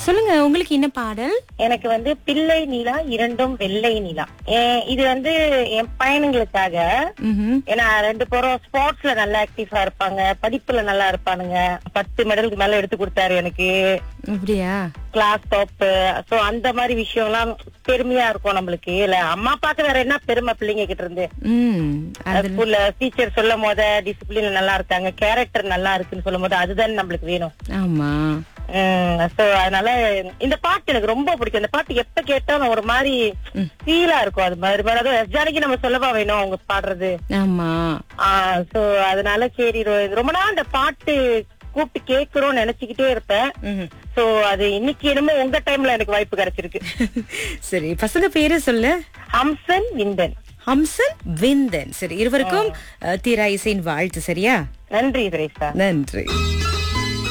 சொல்லுங்க உங்களுக்கு என்ன பாடல் எனக்கு வந்து பிள்ளை நிலா இரண்டும் வெள்ளை நிலா ஏ- இது வந்து என் பையனுங்களுக்காக ம்ஹும். ஏன்னா ரெண்டு பேரும் ஸ்போர்ட்ஸ்ல நல்லா ஆக்டிவா இருப்பாங்க படிப்புல நல்லா இருப்பானுங்க பத்து மெடலுக்கு மேல எடுத்து கொடுத்தாரு எனக்கு அப்படியா கிளாஸ் டாப் சோ அந்த மாதிரி விஷயம் எல்லாம் பெருமையா இருக்கும் நம்மளுக்கு இல்ல அம்மா அப்பாக்கு வேற என்ன பெருமை பிள்ளைங்க கிட்ட இருந்து ம் அது ஸ்கூல்ல டீச்சர் சொல்லும் போத டிசிப்ளின் நல்லா இருக்காங்க கேரக்டர் நல்லா இருக்குன்னு சொல்லும் போது அதுதான் நம்மளுக்கு வேணும் ஆமா சோ அதனால இந்த பாட்டு எனக்கு ரொம்ப பிடிக்கும் இந்த பாட்டு எப்ப கேட்டாலும் ஒரு மாதிரி ஃபீலா இருக்கும் அது மாதிரி மாதிரி அதுவும் எஸ்ஜானிக்கு நம்ம சொல்லவா வேணும் அவங்க பாடுறது ஆமா சோ அதனால சரி ரொ- ரொம்ப நாள் அந்த பாட்டு கூப்பிட்டு கேட்கிறோம்னு நினைச்சுக்கிட்டே இருப்பேன் ம்ஹும். சோ அது இன்னைக்கு என்னமோ உங்க டைம்ல எனக்கு வாய்ப்பு கிடைச்சிருக்கு சரி பசங்க பேரு சொல்லு ஹம்சன் விந்தன் ஹம்சன் விந்தன் சரி இருவருக்கும் அஹ், தீரா இசையின் வாழ்த்து சரியா நன்றி சுரேஷா நன்றி